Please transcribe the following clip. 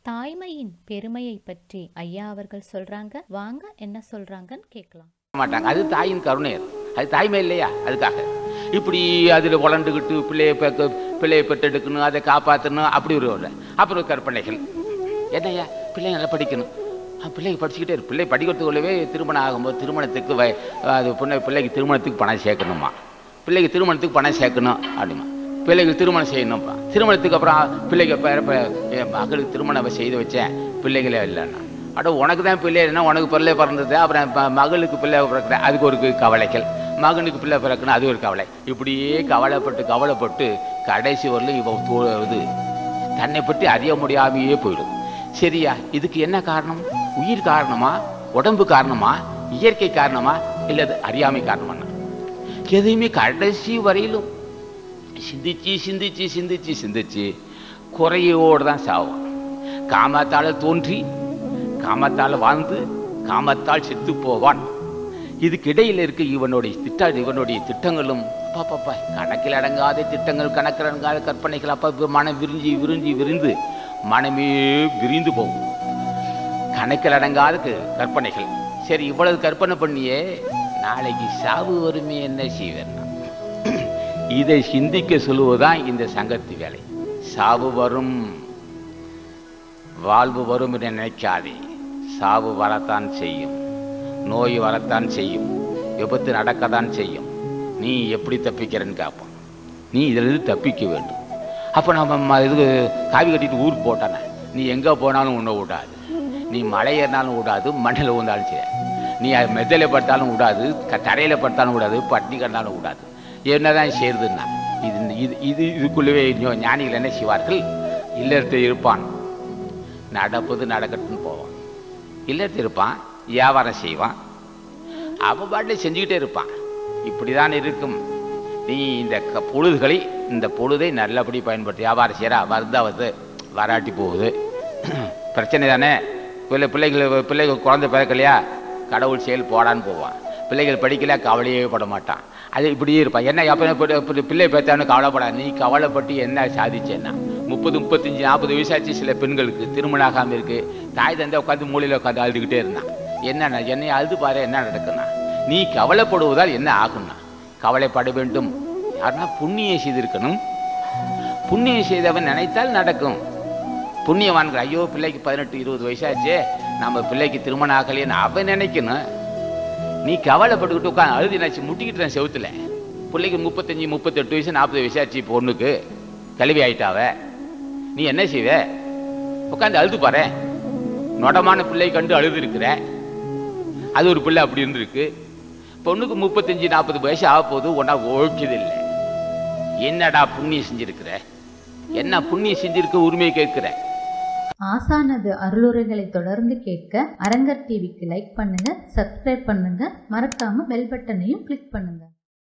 தாய்மையின் பெருமையை பற்றி ஐயா அவர்கள் சொல்றாங்க வாங்க என்ன சொல்றாங்கன்னு கேட்கலாம் மாட்டாங்க அது தாயின் கருணை அது அது தாய்மை இல்லையா அதுக்காக இப்படி அதில் உழண்டுக்கிட்டு பிள்ளையை பெக்க பிள்ளையை பெற்றெடுக்கணும் அதை காப்பாற்றணும் அப்படி ஒரு ஒரு- அப்புறம் ஒரு கற்பனைகள் என்னய்யா பிள்ளை நல்லா படிக்கணும் ஆ, பிள்ளைங்க படிச்சுக்கிட்டே இருக்கு பிள்ளை படிக்கிறதுக்குள்ளவே திருமணம் ஆகும்போது திருமணத்துக்கு வய அது பிள்ளை பிள்ளைக்கு திருமணத்துக்கு பணம் சேர்க்கணுமா பிள்ளைக்கு திருமணத்துக்கு பணம் சேர்க்கணும் அப்படிமா பிள்ளைக்கு திருமணம் செய்யணும்ப்பா திருமணத்துக்கு அப்புறம் பிள்ளைக்கு பேர ப- என் மகளுக்கு திருமணம் செய்து வச்சேன் பிள்ளைகளே இல்லைன்னா அட உனக்கு தான் பிள்ளை இல்லைன்னா உனக்கு பிள்ளை பிறந்தது அப்புறம் ப- மகளுக்கு பிள்ளை பிறக்கிற அதுக்கு ஒரு கவலைகள் மகனுக்கு பிள்ளை பிறக்கணும் அது ஒரு கவலை இப்படியே கவலைப்பட்டு கவலைப்பட்டு கடைசி வரலும் இவ தோ- இது தன்னை பற்றி அறிய முடியாமையே போயிடும் சரியா இதுக்கு என்ன காரணம் உயிர் காரணமா உடம்பு காரணமா இயற்கை காரணமா இல்லை அது அறியாமை காரணமா எதையுமே கடைசி வரையிலும் சிந்திச்சு சிந்திச்சு சிந்திச்சு சிந்திச்சு குறையோடு தான் சாவும் காமத்தால் தோன்றி காமத்தால் வாழ்ந்து காமத்தால் செத்து போவான் இதுக்கு இடையில இருக்க இவனுடைய திட்ட இவனுடைய திட்டங்களும் பாப்பாப்பா கணக்கில் அடங்காத திட்டங்கள் கணக்கில் அடங்காத கற்பனைகள் அப்பா மனம் விரிஞ்சி விரிஞ்சி விரிந்து மனமே விரிந்து போகும் கணக்கில் அடங்காத க- கற்பனைகள் சரி இவ்வளவு கற்பனை பண்ணியே நாளைக்கு சாவு வருமே என்ன செய்வேன் நான்? இதை சிந்திக்க சொல்லுவதுதான் இந்த சங்கத்து வேலை சாவு வரும் வாழ்வு வரும் என்று நினைக்காதே சாவு வரத்தான் செய்யும் நோய் வரத்தான் செய்யும் விபத்து நடக்கத்தான் செய்யும் நீ எப்படி தப்பிக்கிறன்னு கேட்பான் நீ இதிலிருந்து தப்பிக்க வேண்டும் அப்போ நம்ம ம- இதுக்கு காவி கட்டிட்டு ஊருக்கு போட்டானே நீ எங்கே போனாலும் உன்னை விடாது நீ மலை ஏறினாலும் விடாது மண்ணில் ஊந்தாலும் சரி நீ அது மெத்தையில் படுத்தாலும் விடாது க தரையில் படுத்தாலும் விடாது பட்னி கிடந்தாலும் விடாது என்னதான் செய்யறதுன்னா இது இது இது இதுக்குள்ளவே ஞ- ஞானிகள் என்ன செய்வார்கள் இல்லறத்தில் இருப்பான் நடப்பது நடக்கட்டும்னு போவான் இல்லறத்தில் இருப்பான் வியாபாரம் செய்வான் அவன் பாட்டில் செஞ்சுக்கிட்டே இருப்பான் இப்படிதான் இருக்கும் நீ இந்த க- பொழுதுகளை இந்த பொழுதை நல்லபடி பயன்படுத்தி வியாபாரம் செய்கிறா வருதா வந்து வராட்டி போகுது பிரச்சனை தானே பிள்ளை பிள்ளைகள் பிள்ளைகள் குழந்தை பிறக்கலையா கடவுள் செயல் போடான்னு போவான் பிள்ளைகள் படிக்கல கவலையே பட மாட்டான் அது இப்படியே இருப்பான் என்ன அப்போ பிள்ளை பேத்தான்னு கவலைப்படாது நீ கவலைப்பட்டு என்ன சாதிச்சேன்னா முப்பது முப்பத்தஞ்சு நாற்பது வயசாச்சு சில பெண்களுக்கு திருமணம் ஆகாமல் இருக்கு தாய் தந்தை உட்காந்து மூலையில் உட்காந்து அழுதுகிட்டே இருந்தான் என்ன என்னை அழுது பாரு என்ன நடக்குன்னா நீ கவலைப்படுவதால் என்ன ஆகும்னா கவலைப்பட வேண்டும் யாருன்னா புண்ணியம் செய்திருக்கணும் புண்ணியம் செய்தவன் நினைத்தால் நடக்கும் புண்ணியவான்கள் ஐயோ பிள்ளைக்கு பதினெட்டு இருபது வயசாச்சே நம்ம பிள்ளைக்கு திருமணம் ஆகலையேன்னு அவன் நினைக்கணும் நீ கவலைப்பட்டுக்கிட்டு உட்காந்து அழுது நினச்சி முட்டிக்கிட்டு செவுத்துல பிள்ளைக்கு முப்பத்தஞ்சு முப்பத்தெட்டு வயசு நாற்பது வயசாச்சு பொண்ணுக்கு கல்வி ஆயிட்டாவ நீ என்ன செய்வ உட்காந்து அழுது பாரு நொடமான பிள்ளை கண்டு அழுது இருக்கிற அது ஒரு பிள்ளை அப்படி இருந்திருக்கு பொண்ணுக்கு முப்பத்தஞ்சு நாற்பது வயசு ஆக போது ஒன்றா ஓய்ச்சது இல்லை என்னடா புண்ணியம் செஞ்சிருக்கிற என்ன புண்ணியம் செஞ்சிருக்க உரிமையை கேட்கிற ஆசானது அருளுரைகளை தொடர்ந்து கேட்க அரங்கர் டிவிக்கு லைக் பண்ணுங்க சப்ஸ்கிரைப் பண்ணுங்க மறக்காம பெல் பட்டனையும் கிளிக் பண்ணுங்க